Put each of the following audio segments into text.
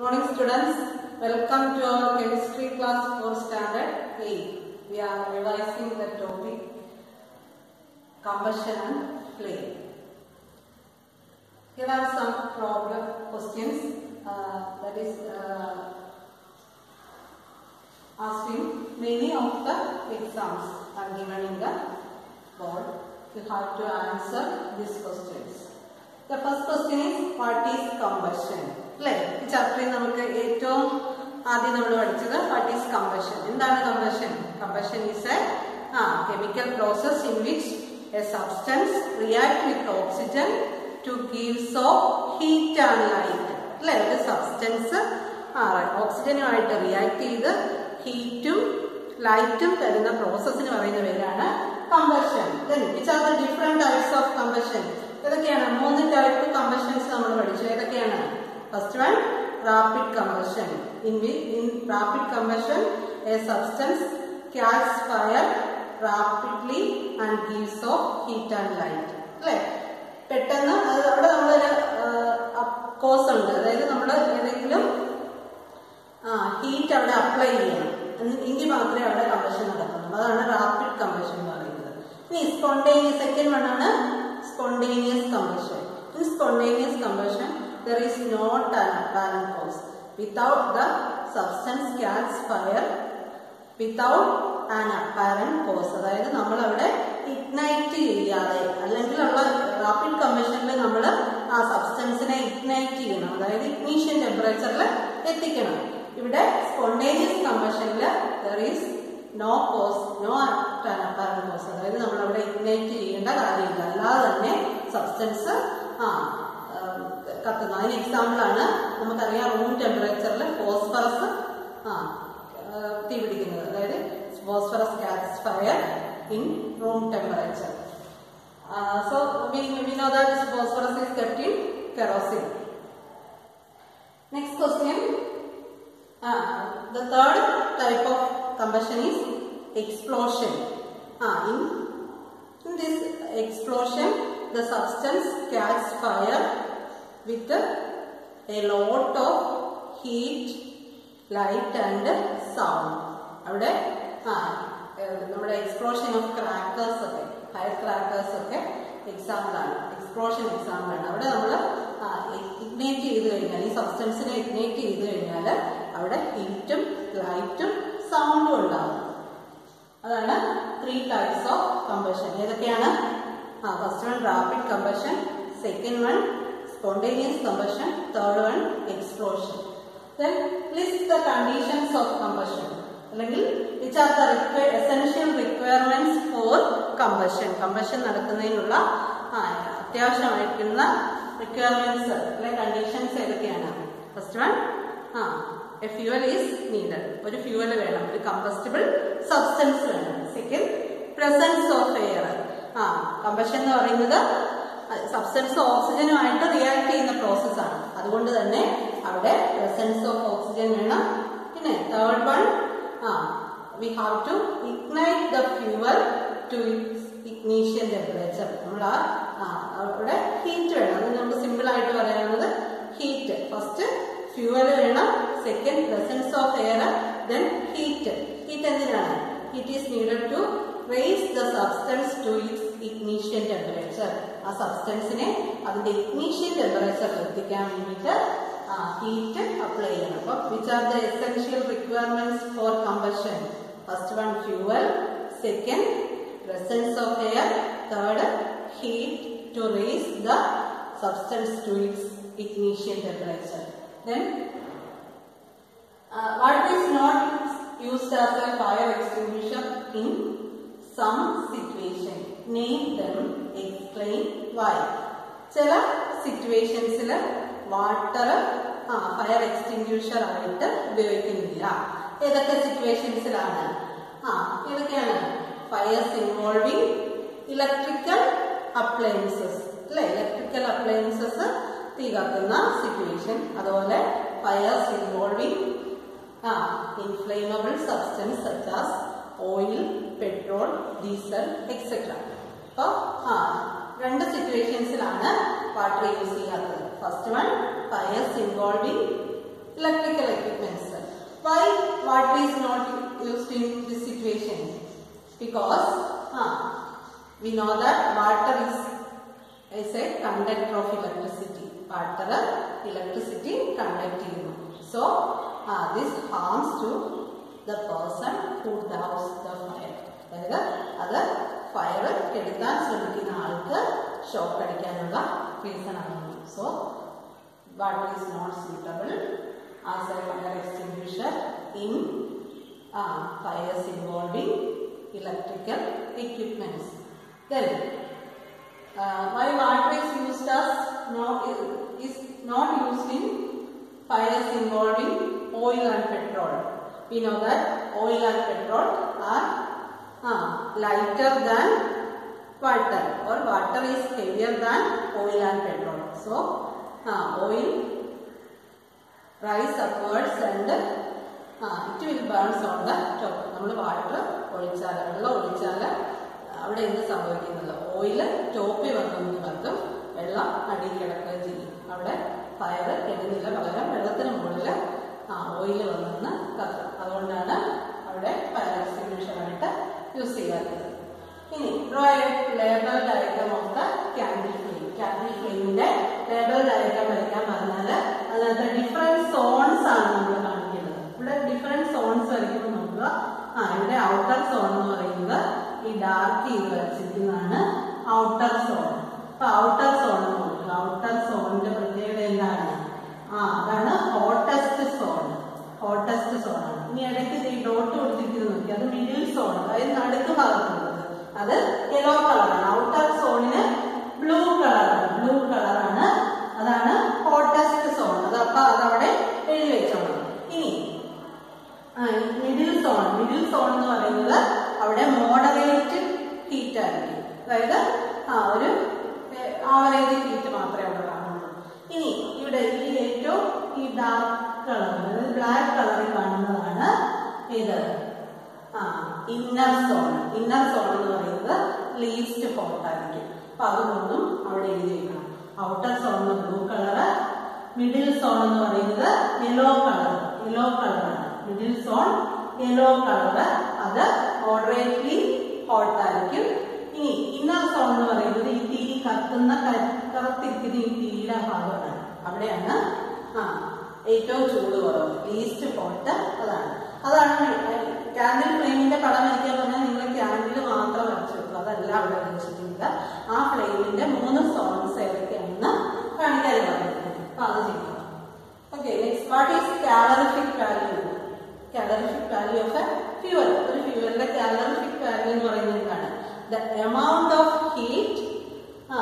morning students. Welcome to our chemistry class for standard 8. We are revising the topic combustion and flame. Here are some problem questions uh, that is uh, asked in many of the exams are given in the board. You have to answer these questions. The first question is what is combustion? അല്ലേ ഈ ചാപ്റ്ററിൽ നമുക്ക് ഏറ്റവും ആദ്യം നമ്മൾ പഠിച്ചത് what is combustion എന്താണ് combustion combustion is a uh chemical process in which a substance react with oxygen to gives off heat and light അല്ലേ ഒരു സബ്സ്റ്റൻസ് ആ ഓക്സിജനുമായിട്ട് റിയാക്ട് ചെയ്ത് ഹീറ്റും ലൈറ്റും തരുന്ന പ്രോസസ്സിന് പറയുന്ന പേരാണ് combustion which are the different types of combustion ഏതൊക്കെയാണ് മൂന്ന് ടൈപ്പ് കമ്പഷൻസ് നമ്മൾ പഠിച്ചു ഏതൊക്കെയാണ് first one rapid combustion in in rapid combustion a substance catch fire rapidly and gives off heat and light അല്ലേ പെട്ടെന്ന് അത് അവിടെ നമ്മളൊരു കോസ് ഉണ്ട് അതായത് നമ്മൾ ഏതെങ്കിലും ഹീറ്റ് അവിടെ അപ്ലൈ ചെയ്യണം എങ്കിൽ മാത്രമേ അവിടെ കമ്പഷൻ നടക്കുന്നുള്ളൂ അതാണ് റാപ്പിഡ് കമ്പഷൻ എന്ന് പറയുന്നത് ഇനി സ്പോണ്ടേനിയസ് സെക്കൻഡ് വൺ ആണ് spontaneous combustion. In spontaneous combustion, there is not an apparent cause. Without the substance catch fire, without an apparent cause. അതായത് നമ്മൾ അവിടെ ഇഗ്നൈറ്റ് ചെയ്യാതെ അല്ലെങ്കിൽ ഉള്ള റാപ്പിഡ് കമ്പഷനിൽ നമ്മൾ ആ സബ്സ്റ്റൻസിനെ ഇഗ്നൈറ്റ് ചെയ്യണം അതായത് ഇഗ്നീഷ്യൻ ടെമ്പറേച്ചറിൽ എത്തിക്കണം ഇവിടെ സ്പോണ്ടേനിയസ് കമ്പഷനിൽ there is no cause no apparent cause അതായത് നമ്മൾ അവിടെ ഇഗ്നൈറ്റ് ചെയ്യേണ്ട കാര്യമില്ല അല്ലാതെ തന്നെ സബ്സ്റ്റൻസ് ആ കത്തുന്നു അതിന് എക്സാമ്പിൾ ആണ് നമുക്കറിയാം റൂം ടെമ്പറേച്ചറിൽ ഫോസ്ഫറസ് ആ തീ പിടിക്കുന്നത് അതായത് phosphorus catch fire in room temperature so we know that phosphorus is kept in kerosene next question the third type of combustion is explosion. Ah, in, in this explosion, the substance catches fire with a lot of heat, light and sound. അവിടെ ആ നമ്മുടെ explosion of crackers ഒക്കെ fire crackers ഒക്കെ example ആണ് explosion example ആണ് അവിടെ നമ്മൾ ignite ചെയ്ത് കഴിഞ്ഞാൽ ഈ സബ്സ്റ്റൻസിനെ ഇഗ്നേറ്റ് ചെയ്ത് കഴിഞ്ഞാൽ അവിടെ ഹീറ്റും ലൈറ്റും സൗണ്ടും ഉണ്ടാകും അതാണ് ത്രീ ടൈപ്സ് ഓഫ് കമ്പഷൻ ഏതൊക്കെയാണ് uh first one rapid combustion second one spontaneous combustion third one explosion then list the conditions of combustion അല്ലെങ്കിൽ which are the essential requirements for combustion combustion നടക്കുന്നതിനുള്ള അത്യാവശ്യമായിരിക്കുന്ന റിക്വയർമെന്റ്സ് അല്ലെ conditions ഏതൊക്കെയാണ് first one uh a fuel is needed ഒരു fuel വേണം ഒരു combustible substance വേണം second presence of air uh combustion എന്ന് പറയുന്നത് സബ്സ്റ്റൻസ് ഓക്സിജനുമായിട്ട് റിയാക്ട് ചെയ്യുന്ന പ്രോസസ്സാണ് അതുകൊണ്ട് തന്നെ അവിടെ പ്രസൻസ് ഓഫ് ഓക്സിജൻ വേണം പിന്നെ third one uh we have to ignite the fuel to ignition temperature നമ്മൾ ആ അവിടെ ഹീറ്റ് വേണം അത് നമുക്ക് സിമ്പിൾ ആയിട്ട് പറയാനുള്ളത് ഹീറ്റ് ഫസ്റ്റ് ഫ്യൂവൽ വേണം second presence of air then heat heat എന്തിനാണ് heat is needed to raise the substance to its ignition temperature ആ സബ്സ്റ്റൻസിനെ അതിന്റെ ഇഗ്നീഷ്യൻ ടെമ്പറേച്ചറിൽ എത്തിക്കാൻ വേണ്ടിയിട്ട് ഹീറ്റ് അപ്ലൈ ചെയ്യണം അപ്പൊ which are the essential requirements for combustion first one fuel second presence of air third heat to raise the substance to its ignition temperature then uh, what is not used as a fire extinguisher in some situation name them explain why ചില സിറ്റുവേഷൻസിൽ water uh fire extinguisher ആയിട്ട് ഉപയോഗിക്കുന്നില്ല ഏതൊക്കെ സിറ്റുവേഷൻസിലാണ് ആ ഏതൊക്കെയാണ് fires involving electrical appliances അല്ലെ electrical appliances തീ കത്തുന്ന സിറ്റുവേഷൻ അതുപോലെ fires involving uh inflammable substance such as oil petrol diesel etcetera അപ്പോൾ ആ രണ്ട് സിറ്റുവേഷൻസിലാണ് വാട്ടർ യൂസ് ചെയ്യാത്തത് first one fires involving electric is not used in this situation? Because uh, we know that water is, is a conductor of electricity. Water electricity conduct ചെയ്യുന്നു. So uh, this harms to the person who douse the fire. അതായത് അത് fire കെടുത്താൻ ശ്രമിക്കുന്ന ആൾക്ക് shock അടിക്കാനുള്ള reason ആണ് so water is not suitable as a fire extinguisher in uh, fires involving electrical equipments. Then, uh, why water is used as not is not used in fires involving oil and petrol. We know that oil and petrol are uh, lighter than water or water is heavier than oil and petrol. So, uh, oil rise upwards and uh, it will burns on the top. നമ്മൾ water ഒഴിച്ചാൽ വെള്ളം ഒഴിച്ചാൽ അവിടെ എന്ത് സംഭവിക്കുന്നത് oil ടോപ്പിൽ വന്നു കത്തും വെള്ളം അടിയിൽ കിടക്കുകയും ചെയ്യും അവിടെ ഫയർ കെടുന്നില്ല പകരം വെള്ളത്തിന് മുകളിൽ ആ ഓയിൽ വന്നെന്ന് കത്തും അതുകൊണ്ടാണ് അവിടെ ഫയർ എക്സ്റ്റിങ്ഷനായിട്ട് യൂസ് ചെയ്യാത്തത് ഇനി draw label diagram of the candle flame candle ഫ്ലെയിമിന്റെ ലേബൽ ഡയഗ്രാം വരയ്ക്കാൻ പറഞ്ഞാൽ അതിനകത്ത് ഡിഫറെന്റ് സോൺസ് ആണ് നമ്മൾ കാണിക്കുന്നത് ഇവിടെ ഡിഫറെന്റ് സോൺസ് വരയ്ക്കുമ്പോൾ നോക്കുക ആ ഇവിടെ ഔട്ടർ സോൺ എന്ന് പറയുന്നത് ഈ ഡാർക്ക് ചെയ്ത് വരച്ചിരിക്കുന്നതാണ് ഔട്ടർ സോൺ അപ്പൊ ഔട്ടർ സോൺ നോക്കുക ഔട്ടർ സോണിന്റെ പ്രത്യേകത എന്താണ് ആ അതാണ് ഹോട്ടസ്റ്റ് സോൺ ഹോട്ടസ്റ്റ് സോൺ ആണ് ഇനി ഇടയ്ക്ക് ഈ ഡോട്ട് കൊടുത്തിരിക്കുന്നത് നോക്കി അത് മിഡിൽ സോൺ അതായത് നടുക്ക് ഭാഗത്തുള്ളത് അത് യെല്ലോ കളറാണ് ഔട്ടർ സോണിന് ബ്ലൂ കളറാണ് ബ്ലൂ കളറാണ് അതാണ് ഹോട്ടസ്റ്റ് സോൺ അത് അപ്പൊ അതവിടെ എഴുതി വെച്ചോളാം ഇനി മിഡിൽ സോൺ മിഡിൽ സോൺ എന്ന് പറയുന്നത് അവിടെ മോഡറേറ്റ് ഹീറ്റ് ആയിരിക്കും അതായത് ആ ഒരു ആവറേജ് ഹീറ്റ് മാത്രമേ അവിടെ കാണുള്ളൂ ഇനി ഇവിടെ ഈ ഏറ്റവും ഈ ഡാർക്ക് കളർ അതായത് ബ്ലാക്ക് കളറിൽ കാണുന്നതാണ് ഇത് ആ ഇന്നർ സോൺ ഇന്നർ സോൺ എന്ന് പറയുന്നത് ലീസ്റ്റ് ഹോട്ട് ആയിരിക്കും അപ്പൊ അതുകൊണ്ടും അവിടെ എഴുതി വെക്കണം outer zone blue colour middle zone എന്ന് പറയുന്നത് യെല്ലോ കളർ യെല്ലോ കളറാണ് മിഡിൽ സോൺ യെല്ലോ കളറ് അത് മോഡറേറ്റ്ലി ഹോട്ട് ആയിരിക്കും ഇനി ഇന്നർ സോൺ എന്ന് പറയുന്നത് ഈ തീ കത്തുന്ന കറുത്തിരിക്കുന്ന ഈ തീയുടെ ഭാഗമാണ് അവിടെയാണ് ആ ഏറ്റവും ചൂട് കുറവ് ലീസ്റ്റ് ഹോട്ട് അതാണ് അതാണ് ക്യാൻഡിൽ ഫ്ലെയിമിന്റെ പടം വരയ്ക്കാൻ പറഞ്ഞാൽ നിങ്ങൾ ക്യാൻഡിൽ മാത്രം വരച്ചു വെക്കും അതല്ല അവിടെ വെച്ചിട്ടുണ്ട് ആ ഫ്ലെയിമിന്റെ മൂന്ന് സോൺസ് ഏതൊക്കെയാണെന്ന് കാണിക്കാൻ പറഞ്ഞിട്ടുണ്ട് അപ്പൊ അത് ചെയ്യണം okay next what is calorific value calorific value of a fuel ഒരു ഫ്യൂവലിന്റെ കാലറിഫിക് വാല്യൂ എന്ന് പറയുന്നത് എന്താണ് the amount of heat uh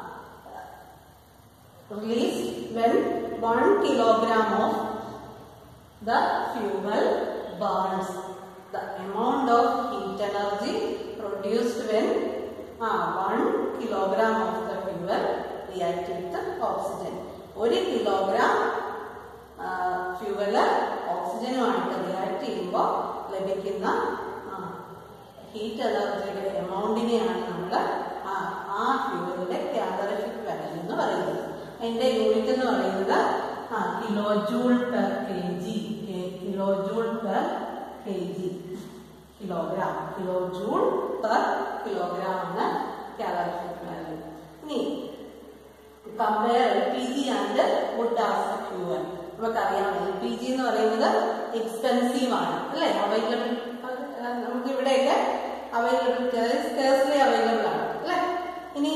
released when 1 kilogram of the fuel burns. The amount of heat energy produced when uh, 1 kilogram of the fuel react with the oxygen. ഒരു kilogram fuel ഓക്സിജനുമായിട്ട് react ചെയ്യുമ്പോൾ ലഭിക്കുന്ന heat എനർജിയുടെ എമൗണ്ടിനെയാണ് നമ്മൾ ആ ഫ്യൂവലിന്റെ calorific value എന്ന് പറയുന്നത് അതിന്റെ യൂണിറ്റ് എന്ന് പറയുന്നത് uh kilo joule per K G kilo joule per K G kilogram kilo joule per kilogram ആണ് കാലറിഫിക് വാല്യൂ ഇനി compare L P G and wood as a fuel നമുക്കറിയാം എൽ പി ജി എന്ന് പറയുന്നത് expensive ആണ് അല്ലേ available നമുക്ക് ഇവിടെയൊക്കെ available scarcely available ആണ് അല്ലേ ഇനി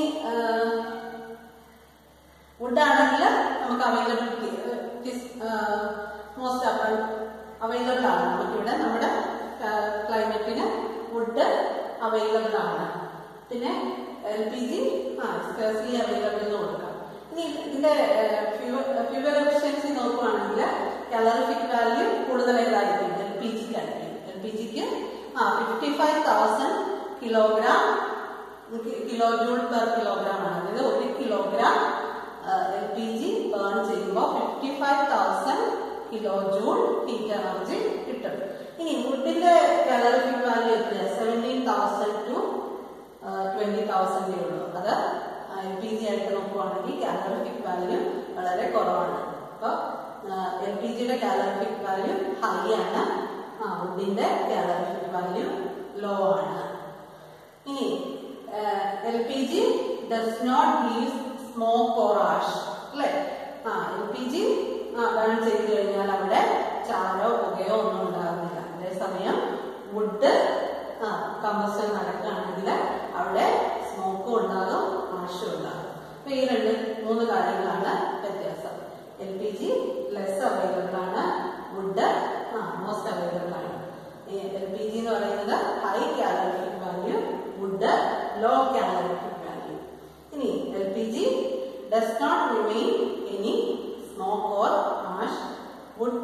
വുഡ് ആണെങ്കിൽ നമുക്ക് അവൈലബിലിറ്റി മോസ്റ്റ് അവൈലബിൾ ആണ് നമുക്കിവിടെ നമ്മുടെ ക്ലൈമറ്റിന് വുഡ് അവൈലബിൾ ആണ് പിന്നെ L P G uh specially available എന്ന് കൊടുക്കാം ഇനി ഇതിന്റെ ഫ്യൂവൽ എഫിഷ്യൻസി നോക്കുവാണെങ്കിൽ കലറിഫിക് വാല്യൂ കൂടുതൽ ഏതായിരിക്കും എൽ പി ജിക്ക് ആയിരിക്കും എൽ പി ജിക്ക് uh fifty five thousand kilogram kilo joule per kilogram ആണ് അതായത് ഒരു kilogram L P G burn ചെയ്യുമ്പോൾ fifty five thousand kilo joule heat energy കിട്ടും ഇനി വുഡിന്റെ കലറിഫിക് വാല്യൂ എത്രയാണ് സെവൻറ്റീൻ തൗസൻഡ് ടു ട്വന്റി തൗസൻഡേ ഉള്ളൂ അത് എൽ പി ജി ആയിട്ട് നോക്കുവാണെങ്കിൽ കാലറിഫിക് വാല്യൂ വളരെ കുറവാണ് അപ്പോൾ എൽ പി ജിയുടെ കാലറിഫിക് വാല്യൂ ഹൈ ആണ് ആ വുഡിന്റെ കാലറിഫിക് വാല്യൂ ലോ ആണ് ഇനി L P G does not give smoke or ash അല്ലേ ആ എൽ പി ജി ബേൺ ചെയ്ത് കഴിഞ്ഞാൽ അവിടെ ചാരോ പുകയോ ഒന്നും ഉണ്ടാകുന്നില്ല അതേസമയം വുഡ് ആ കമ്പസ്റ്റൻ നടക്കുകയാണെങ്കിൽ അവിടെ സ്മോക്കും ഉണ്ടാകും ആഷും ഉണ്ടാകും അപ്പൊ ഈ രണ്ട് മൂന്ന് കാര്യങ്ങളാണ് വ്യത്യാസം L P G less available ആണ് വുഡ് ആ മോസ്റ്റ് അവൈലബിൾ ആണ് എൽ പി ജി എന്ന് പറയുന്നത് high calorific value wood low calorific value ഇനി L P G does not remain any smoke or ash wood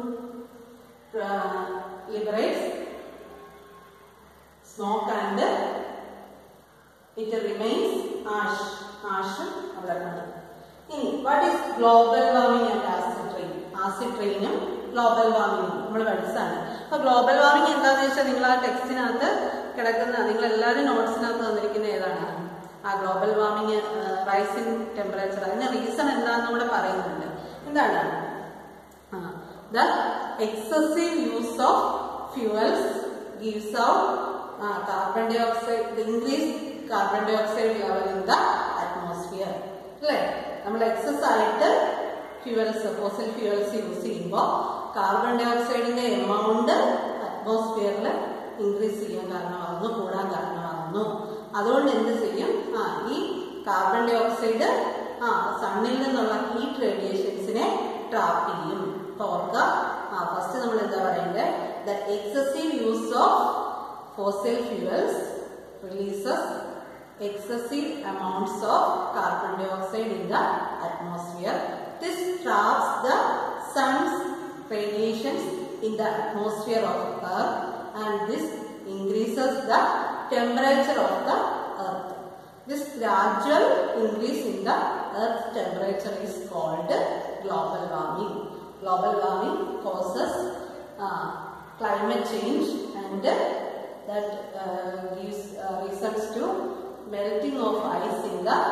liberates smoke and it remains ash ആഷും അവിടെ ഉണ്ട് ഇനി what is global warming and acid rain acid ട്രെയിനും global വാർമിംഗും നമ്മൾ പഠിച്ചതാണ് അപ്പൊ ഗ്ലോബൽ വാർമിംഗ് എന്താണെന്ന് വെച്ചാൽ നിങ്ങൾ ആ ടെക്സ്റ്റിനകത്ത് കിടക്കുന്ന നിങ്ങൾ എല്ലാവരും നോട്ട്സിനകത്ത് തന്നിരിക്കുന്ന ഏതാണ് uh global warming rising temperature അതിന് റീസൺ എന്താണെന്ന് കൂടെ പറയുന്നുണ്ട് എന്താണ് the excessive use of fuels gives out carbon dioxide increase carbon dioxide level in the atmosphere അല്ലേ നമ്മൾ എക്സസ് ആയിട്ട് ഫ്യൂവൽസ് ഫോസിൽ ഫ്യൂവൽസ് യൂസ് ചെയ്യുമ്പോൾ കാർബൺ ഡൈ ഓക്സൈഡിന്റെ എമൗണ്ട് അറ്റ്മോസ്ഫിയറിൽ ഇൻക്രീസ് ചെയ്യാൻ കാരണമാകുന്നു കൂടാൻ കാരണമാകുന്നു അതുകൊണ്ട് എന്ത് ചെയ്യും ആ ഈ കാർബൺ ഡൈ ഓക്സൈഡ് ആ സണ്ണിൽ നിന്നുള്ള ഹീറ്റ് റേഡിയേഷൻസിനെ ട്രാപ്പ് ചെയ്യും അപ്പൊ ഓർക്കുക ആ ഫസ്റ്റ് നമ്മൾ എന്താ പറയേണ്ടത് the excessive use of fossil fuels releases excessive amounts of carbon dioxide in the atmosphere. This traps the sun's radiations in the atmosphere of Earth and this increases the temperature of the Earth. This gradual increase in the Earth's temperature is called global warming. Global warming causes uh, climate change and that uh, gives uh, results to melting of ice in the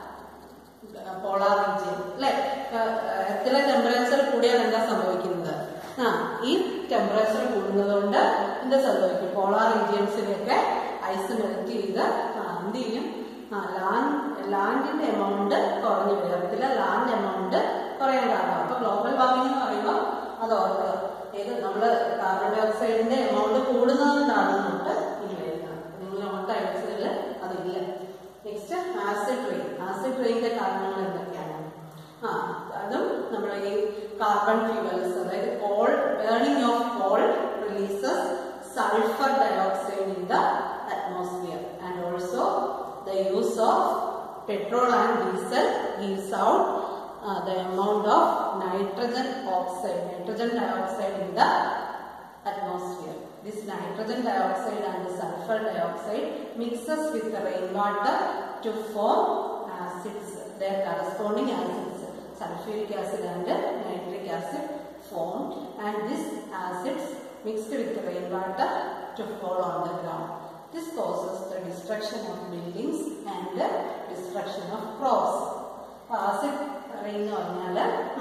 polar region അല്ലെ എത്ര temperature കൂടിയാൽ എന്താ സംഭവിക്കുന്നത് ആ ഈ temperature കൂടുന്നത് കൊണ്ട് എന്താ സംഭവിക്കും പോളാർ റീജിയൻസിലൊക്കെ ഐസ് മെൽറ്റ് ചെയ്ത് ആ, എന്ത് ചെയ്യും ആ ലാൻഡ് ലാൻഡിന്റെ എമൗണ്ട് കുറഞ്ഞു വരും എർത്തിലെ ലാൻഡ് എമൗണ്ട് കുറയാൻ കാരണം അപ്പൊ ഗ്ലോബൽ വാർമിംഗ് എന്ന് പറയുമ്പോൾ അത് ഓർക്കുക ഏത് നമ്മള് കാർബൺ ഡൈ ഓക്സൈഡിന്റെ എമൗണ്ട് കൂടുന്നതുകൊണ്ടാണെന്നുണ്ട് ഇനി വരുന്നത് നിങ്ങൾ നോട്ട് അയച്ചതിൽ അതില്ല നെക്സ്റ്റ് ആസിഡ് റെയിൻ ആസിഡ് റെയിനിന്റെ കാരണങ്ങൾ എന്തൊക്കെയാണ് ആ അതും നമ്മുടെ ഈ കാർബൺ ഫ്യൂവൽസ് അതായത് coal burning of coal releases sulphur dioxide in the atmosphere and also the use of petrol and diesel gives out uh, the amount of nitrogen oxide, nitrogen dioxide in the atmosphere. This nitrogen dioxide and sulfur dioxide mixes with the rainwater to form acids. Their corresponding acids, sulfuric acid and nitric acid formed and these acids mixed with the rainwater to fall on the ground. This causes the destruction of buildings and the destruction of crops. Acid rain എന്ന് പറഞ്ഞാൽ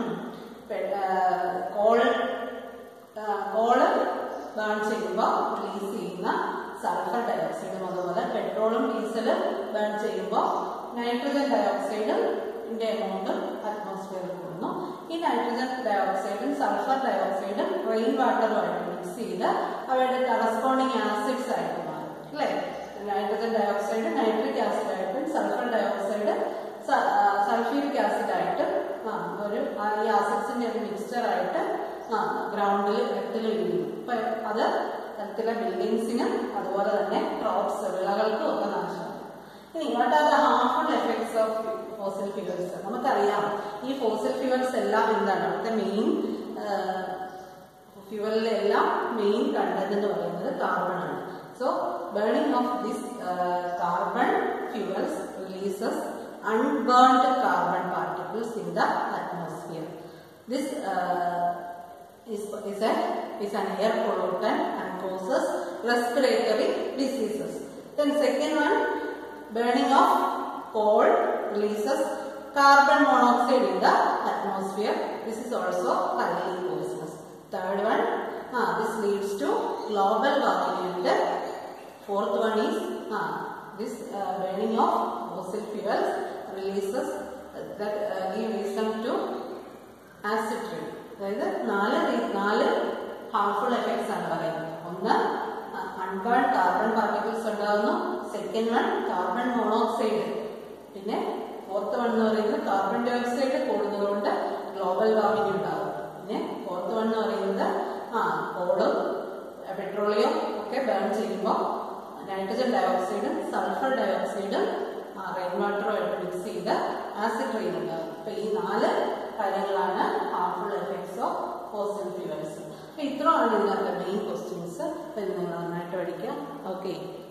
coal coal burn ചെയ്യുമ്പോൾ release ചെയ്യുന്ന sulphur ഡയോക്സൈഡും അതുപോലെ പെട്രോളും ഡീസലും burn ചെയ്യുമ്പോൾ nitrogen ഡയോക്സൈഡും ന്റെ എമൗണ്ടും അറ്റ്മോസ്ഫിയറിൽ കൂടുന്നു ഈ നൈട്രജൻ ഡയോക്സൈഡും സൾഫർ ഡയോക്സൈഡും റെയിൻ വാട്ടറുമായിട്ട് മിക്സ് ചെയ്ത് അവയുടെ കറസ്പോണ്ടിങ് ആസിഡ്സ് ആയിട്ട് മാറും അല്ലേ നൈട്രജൻ ഡയോക്സൈഡ് നൈട്രിക് ആസിഡ് ആയിട്ടും സൾഫർ ഡയോക്സൈഡ് സൾഫ്യൂരിക് ആസിഡ് ആയിട്ടും ആ, ഒരു ആ ഈ ആസിഡ്സിന്റെ ഒരു മിക്സ്ചർ ആയിട്ട് ആ ഗ്രൗണ്ടിൽ എത്തിൽ വീഴുന്നു അപ്പൊ അത് എത്തിലെ ബിൽഡിങ്സിനും അതുപോലെ തന്നെ ക്രോപ്സ് വിളകൾക്കും ഒക്കെ നാശമാണ് ഇനി what are the harmful effects of fossil fuels നമുക്കറിയാം ഈ ഫോസിൽ ഫ്യൂവൽസ് എല്ലാം എന്താണ് അവിടുത്തെ മെയിൻ ഫ്യൂവലിലെ എല്ലാം മെയിൻ കണ്ടന്റ് എന്ന് പറയുന്നത് കാർബൺ ആണ് so burning of this carbon fuels releases unburned carbon particles in the atmosphere this is, is, a, is an air pollutant and causes respiratory diseases. Then second one, burning of coal releases carbon monoxide in the atmosphere. This is also highly poisonous. Third one, ah, this leads to global warming ഉണ്ട് fourth one is ah this burning of fossil fuels releases give reason to acid rain അതായത് നാല് റീ- നാല് harmful effects ആണ് പറയുന്നത് ഒന്ന് unburn carbon particles ഉണ്ടാകുന്നു second one carbon monoxide പിന്നെ ഫോർത്ത് വൺ എന്ന് പറയുന്നത് കാർബൺ ഡൈ ഓക്സൈഡ് കൂടുന്നതുകൊണ്ട് ഗ്ലോബൽ വാർമിംഗ് ഉണ്ടാകും പിന്നെ ഫോർത്ത് വൺ എന്ന് പറയുന്നത് ആ കോളും പെട്രോളിയം ഒക്കെ ബേൺ ചെയ്യുമ്പോൾ നൈട്രജൻ ഡയോക്സൈഡും സൾഫർ ഡയോക്സൈഡും റെയിൻ വാട്ടറുമായിട്ട് മിക്സ് ചെയ്ത് ആസിഡ് റെയിൻ ഉണ്ടാകും അപ്പൊ ഈ നാല് കാര്യങ്ങളാണ് harmful effects of fossil fuels അപ്പൊ ഇത്രയാണ് ഇതിനകത്തെ മെയിൻ ക്വസ്റ്റ്യൻസ് അപ്പൊ ഇത് നിങ്ങൾ നന്നായിട്ട് പഠിക്കുക ഓക്കെ